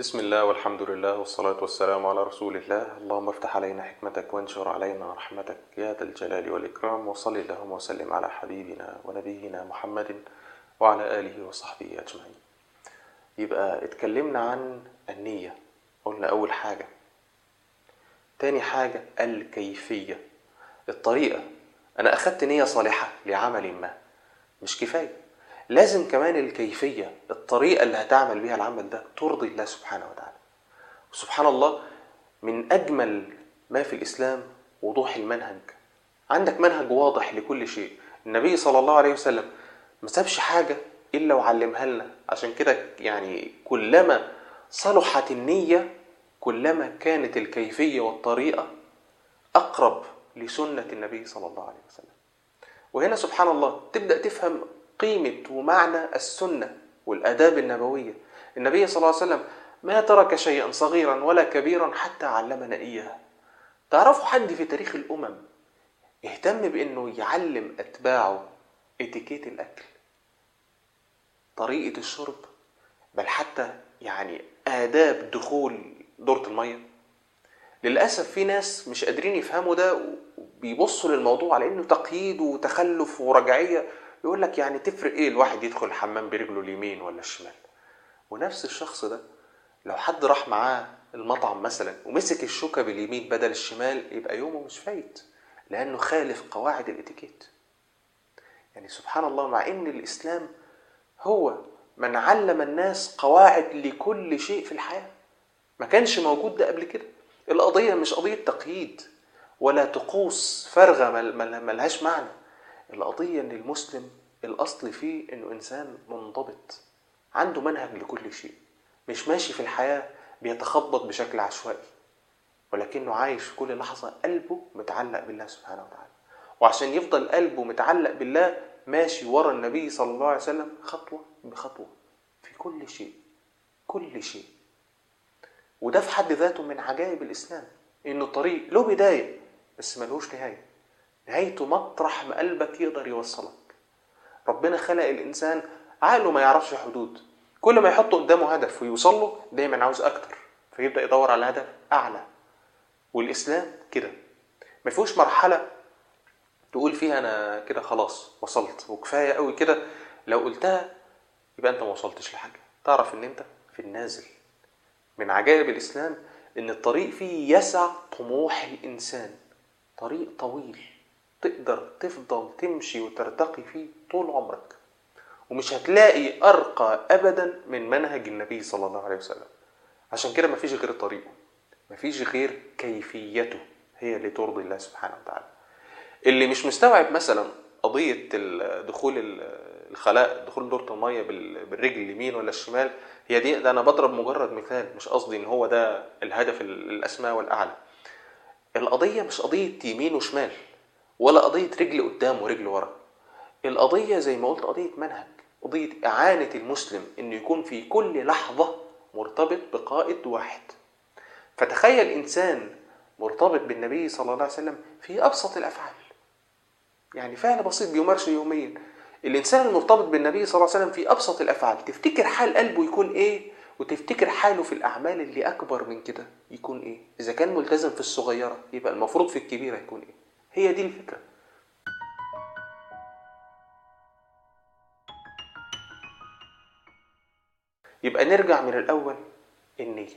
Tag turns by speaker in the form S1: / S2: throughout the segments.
S1: بسم الله والحمد لله والصلاة والسلام على رسول الله اللهم افتح علينا حكمتك وانشر علينا رحمتك يا ذا الجلال والإكرام وصل اللهم وسلم على حبيبنا ونبينا محمد وعلى آله وصحبه أجمعين يبقى اتكلمنا عن النية قلنا أول حاجة تاني حاجة الكيفية الطريقة أنا أخدت نية صالحة لعمل ما مش كفاية لازم كمان الكيفية الطريقة اللي هتعمل بيها العمل ده ترضي الله سبحانه وتعالى وسبحان الله من أجمل ما في الإسلام وضوح المنهج عندك منهج واضح لكل شيء النبي صلى الله عليه وسلم ما سابش حاجة إلا وعلمها لنا عشان كده يعني كلما صلحت النية كلما كانت الكيفية والطريقة أقرب لسنة النبي صلى الله عليه وسلم وهنا سبحان الله تبدأ تفهم قيمة ومعنى السنة والآداب النبوية النبي صلى الله عليه وسلم ما ترك شيئا صغيرا ولا كبيرا حتى علمنا إياه تعرفوا حد في تاريخ الأمم اهتم بأنه يعلم أتباعه اتيكيت الأكل طريقة الشرب بل حتى يعني آداب دخول دورة المية للأسف في ناس مش قادرين يفهموا ده وبيبصوا للموضوع على إنه تقييد وتخلف ورجعية يقول لك يعني تفرق إيه الواحد يدخل الحمام برجله اليمين ولا الشمال ونفس الشخص ده لو حد راح معاه المطعم مثلا ومسك الشوكة باليمين بدل الشمال يبقى يومه مش فايت لأنه خالف قواعد الاتيكيت يعني سبحان الله مع إن الإسلام هو من علم الناس قواعد لكل شيء في الحياة ما كانش موجود ده قبل كده القضية مش قضية تقييد ولا طقوس فارغة ملهاش معنى القضية إن المسلم الأصل فيه إنه إنسان منضبط عنده منهج لكل شيء مش ماشي في الحياة بيتخبط بشكل عشوائي ولكنه عايش في كل لحظة قلبه متعلق بالله سبحانه وتعالى وعشان يفضل قلبه متعلق بالله ماشي ورا النبي صلى الله عليه وسلم خطوة بخطوة في كل شيء كل شيء وده في حد ذاته من عجائب الإسلام إنه الطريق له بداية بس ملهوش نهاية نهايته مطرح ما قلبك يقدر يوصلك ربنا خلق الإنسان عقله ما يعرفش حدود كل ما يحط قدامه هدف ويوصل له دايما عاوز أكتر فيبدأ يدور على هدف أعلى والإسلام كده ما فيهوش مرحلة تقول فيها أنا كده خلاص وصلت وكفاية قوي كده لو قلتها يبقى أنت ما وصلتش لحاجة تعرف إن أنت في النازل من عجائب الإسلام إن الطريق فيه يسع طموح الإنسان طريق طويل تقدر تفضل تمشي وترتقي فيه طول عمرك ومش هتلاقي أرقى أبدا من منهج النبي صلى الله عليه وسلم عشان كده مفيش غير طريقه مفيش غير كيفيته هي اللي ترضي الله سبحانه وتعالى اللي مش مستوعب مثلا قضية دخول الخلاء دخول دورة المية بالرجل اليمين ولا الشمال هي دي ده أنا بضرب مجرد مثال مش قصدي إن هو ده الهدف الأسمى والأعلى القضية مش قضية يمين وشمال ولا قضية رجل قدام ورجل ورا القضية زي ما قلت قضية منهج قضية إعانة المسلم إنه يكون في كل لحظة مرتبط بقائد واحد فتخيل إنسان مرتبط بالنبي صلى الله عليه وسلم في أبسط الأفعال يعني فعل بسيط بيمارسه يوميا الإنسان المرتبط بالنبي صلى الله عليه وسلم في أبسط الأفعال تفتكر حال قلبه يكون إيه وتفتكر حاله في الأعمال اللي أكبر من كده يكون إيه إذا كان ملتزم في الصغيرة يبقى المفروض في الكبيرة يكون إيه هي دي الفكرة يبقى نرجع من الأول النية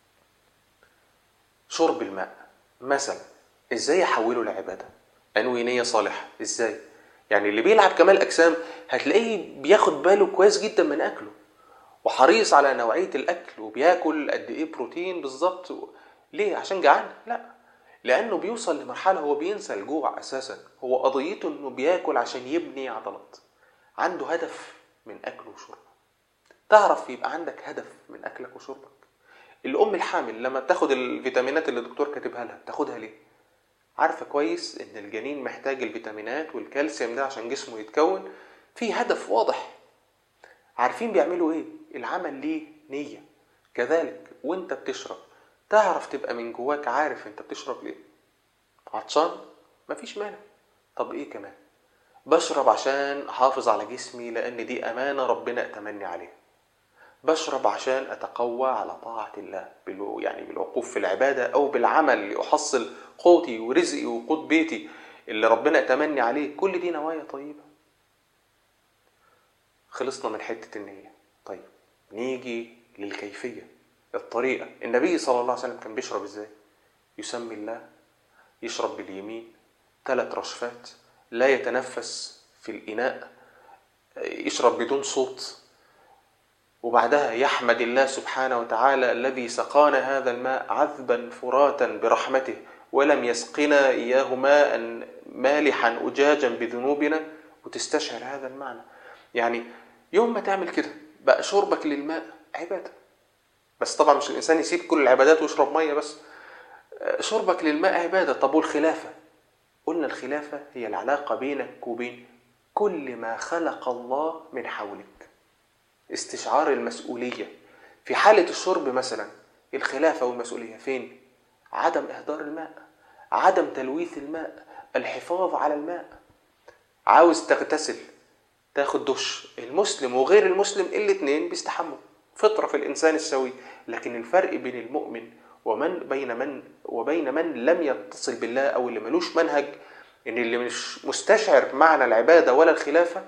S1: شرب الماء مثلا ازاي احوله لعباده انوي نيه صالحه ازاي يعني اللي بيلعب كمال اجسام هتلاقيه بياخد باله كويس جدا من اكله وحريص على نوعيه الاكل وبياكل قد ايه بروتين بالظبط ليه عشان جعان لا لانه بيوصل لمرحله هو بينسى الجوع اساسا هو قضيته انه بياكل عشان يبني عضلات عنده هدف من اكله وشربه تعرف يبقى عندك هدف من اكلك وشربك الام الحامل لما بتاخد الفيتامينات اللي الدكتور كاتبها لها بتاخدها ليه عارفه كويس ان الجنين محتاج الفيتامينات والكالسيوم ده عشان جسمه يتكون في هدف واضح عارفين بيعملوا ايه العمل ليه نيه كذلك وانت بتشرب تعرف تبقى من جواك عارف انت بتشرب ليه عطشان مفيش مانع طب ايه كمان بشرب عشان احافظ على جسمي لان دي امانه ربنا اتمني عليها بشرب عشان أتقوى على طاعة الله بالو يعني بالوقوف في العبادة أو بالعمل لأحصل قوتي ورزقي وقوت بيتي اللي ربنا أتمني عليه كل دي نوايا طيبة خلصنا من حتة النية طيب نيجي للكيفية الطريقة النبي صلى الله عليه وسلم كان بيشرب ازاي يسمي الله يشرب باليمين ثلاث رشفات لا يتنفس في الإناء يشرب بدون صوت وبعدها يحمد الله سبحانه وتعالى الذي سقانا هذا الماء عذبا فراتا برحمته ولم يسقنا إياه ماء مالحا أجاجا بذنوبنا وتستشعر هذا المعنى يعني يوم ما تعمل كده بقى شربك للماء عبادة بس طبعا مش الإنسان يسيب كل العبادات ويشرب مية بس شربك للماء عبادة طب والخلافة قلنا الخلافة هي العلاقة بينك وبين كل ما خلق الله من حولك استشعار المسؤولية في حالة الشرب مثلا الخلافة والمسؤولية فين؟ عدم إهدار الماء عدم تلويث الماء الحفاظ على الماء عاوز تغتسل تاخد دش المسلم وغير المسلم الاتنين بيستحموا فطرة في الإنسان السوي لكن الفرق بين المؤمن ومن بين من وبين من لم يتصل بالله أو اللي ملوش منهج إن اللي مش مستشعر معنى العبادة ولا الخلافة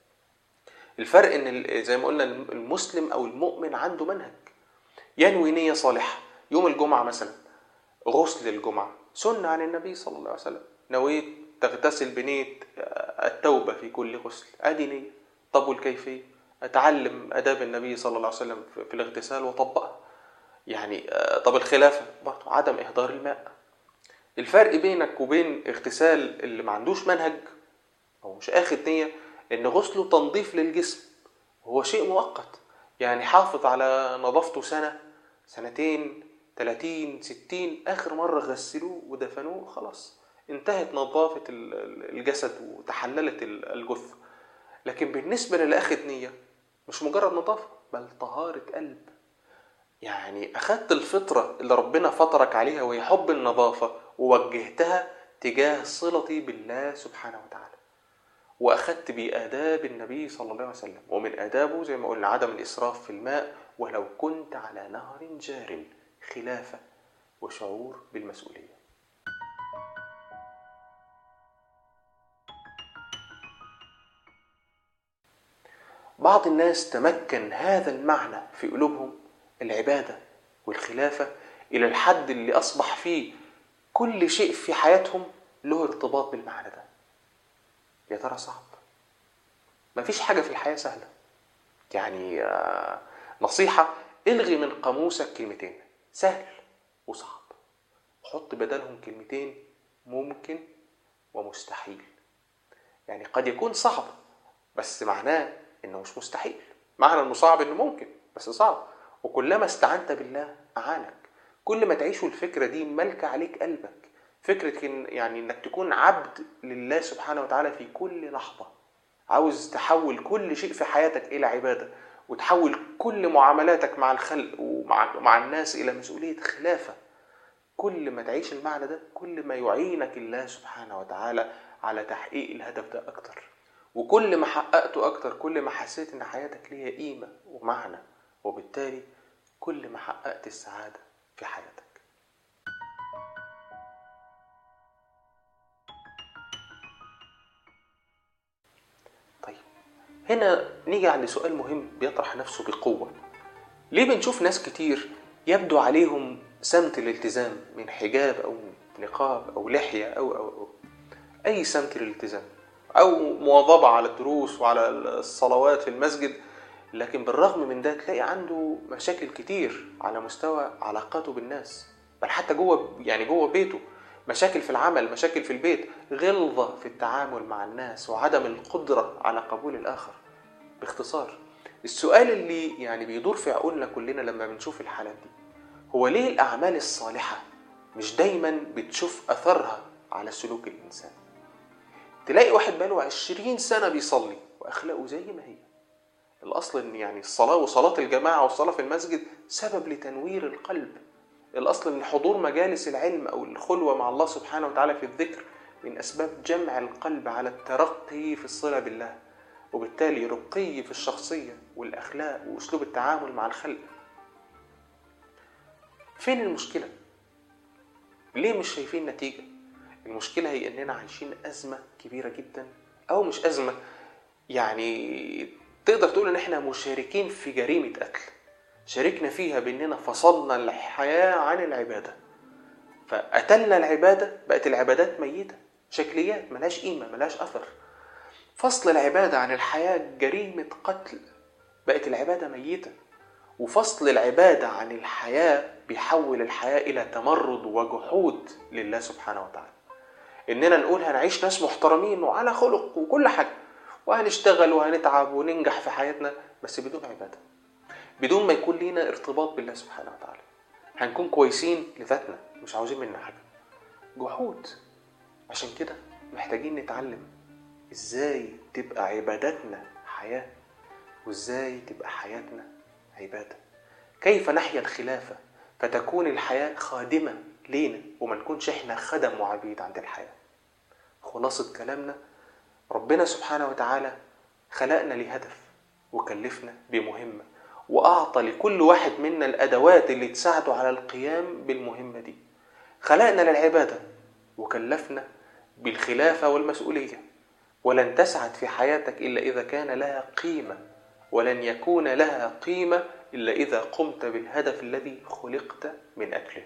S1: الفرق ان زي ما قلنا المسلم او المؤمن عنده منهج ينوي نية صالحة يوم الجمعة مثلا غسل الجمعة سنة عن النبي صلى الله عليه وسلم نويت تغتسل بنية التوبة في كل غسل ادي نية طب والكيفية اتعلم اداب النبي صلى الله عليه وسلم في الاغتسال واطبقها يعني طب الخلافة برضه عدم اهدار الماء الفرق بينك وبين اغتسال اللي ما عندوش منهج او مش اخد نيه ان غسله تنظيف للجسم هو شيء مؤقت يعني حافظ على نظافته سنة سنتين 30 60 آخر مرة غسلوه ودفنوه خلاص انتهت نظافة الجسد وتحللت الجثة لكن بالنسبة للي أخد نية مش مجرد نظافة بل طهارة قلب يعني أخدت الفطرة اللي ربنا فطرك عليها وهي حب النظافة ووجهتها تجاه صلتي بالله سبحانه وتعالى واخدت باداب النبي صلى الله عليه وسلم ومن ادابه زي ما قلنا عدم الاسراف في الماء ولو كنت على نهر جار خلافه وشعور بالمسؤوليه بعض الناس تمكن هذا المعنى في قلوبهم العباده والخلافه الى الحد اللي اصبح فيه كل شيء في حياتهم له ارتباط بالمعنى ده يا ترى صعب مفيش حاجة في الحياة سهلة يعني نصيحة الغي من قاموسك كلمتين سهل وصعب وحط بدلهم كلمتين ممكن ومستحيل يعني قد يكون صعب بس معناه انه مش مستحيل معنى انه صعب انه ممكن بس صعب وكلما استعنت بالله اعانك كل ما تعيشوا الفكره دي ملكه عليك قلبك فكرة إن يعني إنك تكون عبد لله سبحانه وتعالى في كل لحظة عاوز تحول كل شيء في حياتك إلى عبادة وتحول كل معاملاتك مع الخلق ومع مع الناس إلى مسؤولية خلافة كل ما تعيش المعنى ده كل ما يعينك الله سبحانه وتعالى على تحقيق الهدف ده أكتر وكل ما حققته أكتر كل ما حسيت إن حياتك ليها قيمة ومعنى وبالتالي كل ما حققت السعادة في حياتك هنا نيجي عند سؤال مهم بيطرح نفسه بقوة ليه بنشوف ناس كتير يبدو عليهم سمت الالتزام من حجاب أو نقاب أو لحية أو أو, أو أي سمت للالتزام أو مواظبة على الدروس وعلى الصلوات في المسجد لكن بالرغم من ده تلاقي عنده مشاكل كتير على مستوى علاقاته بالناس بل حتى جوه يعني جوه بيته مشاكل في العمل مشاكل في البيت غلظة في التعامل مع الناس وعدم القدرة على قبول الآخر باختصار السؤال اللي يعني بيدور في عقولنا كلنا لما بنشوف الحالات دي هو ليه الأعمال الصالحة مش دايما بتشوف أثرها على سلوك الإنسان تلاقي واحد بقاله عشرين سنة بيصلي وأخلاقه زي ما هي الأصل إن يعني الصلاة وصلاة الجماعة والصلاة في المسجد سبب لتنوير القلب الأصل إن حضور مجالس العلم أو الخلوة مع الله سبحانه وتعالى في الذكر من أسباب جمع القلب على الترقي في الصلة بالله وبالتالي رقي في الشخصية والأخلاق وأسلوب التعامل مع الخلق فين المشكلة؟ ليه مش شايفين نتيجة؟ المشكلة هي إننا عايشين أزمة كبيرة جدا أو مش أزمة يعني تقدر تقول إن إحنا مشاركين في جريمة قتل شاركنا فيها بإننا فصلنا الحياة عن العبادة فقتلنا العبادة بقت العبادات ميتة شكليات ملهاش قيمة ملهاش أثر فصل العبادة عن الحياة جريمة قتل بقت العبادة ميتة وفصل العبادة عن الحياة بيحول الحياة إلى تمرد وجحود لله سبحانه وتعالى إننا نقول هنعيش ناس محترمين وعلى خلق وكل حاجة وهنشتغل وهنتعب وننجح في حياتنا بس بدون عبادة بدون ما يكون لينا ارتباط بالله سبحانه وتعالى هنكون كويسين لذاتنا مش عاوزين منا حاجة جحود عشان كده محتاجين نتعلم ازاي تبقى عباداتنا حياة وازاي تبقى حياتنا عبادة كيف نحيا الخلافة فتكون الحياة خادمة لينا وما نكونش احنا خدم وعبيد عند الحياة خلاصة كلامنا ربنا سبحانه وتعالى خلقنا لهدف وكلفنا بمهمة وأعطى لكل واحد منا الأدوات اللي تساعده على القيام بالمهمة دي خلقنا للعبادة وكلفنا بالخلافة والمسؤولية ولن تسعد في حياتك إلا إذا كان لها قيمة ولن يكون لها قيمة إلا إذا قمت بالهدف الذي خلقت من أجله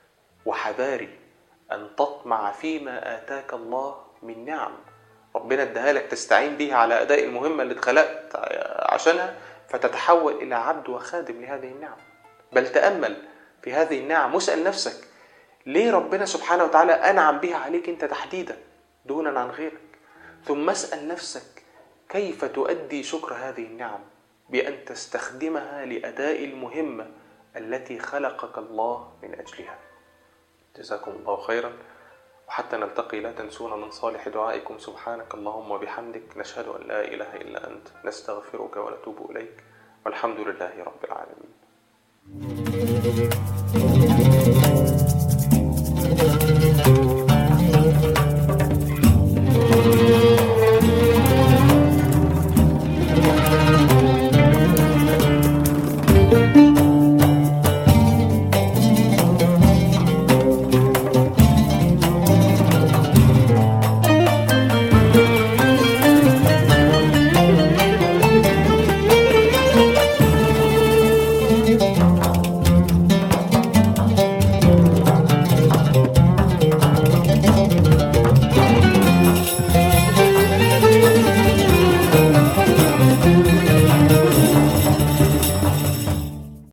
S1: وحذاري أن تطمع فيما آتاك الله من نعم ربنا اداها لك تستعين بيها على أداء المهمة اللي اتخلقت عشانها فتتحول إلى عبد وخادم لهذه النعم بل تأمل في هذه النعم واسأل نفسك ليه ربنا سبحانه وتعالى أنعم بها عليك أنت تحديدا دونا عن غيرك ثم اسأل نفسك كيف تؤدي شكر هذه النعم بأن تستخدمها لأداء المهمة التي خلقك الله من أجلها جزاكم الله خيرا وحتى نلتقي لا تنسونا من صالح دعائكم سبحانك اللهم وبحمدك نشهد أن لا إله إلا أنت نستغفرك ونتوب إليك والحمد لله رب العالمين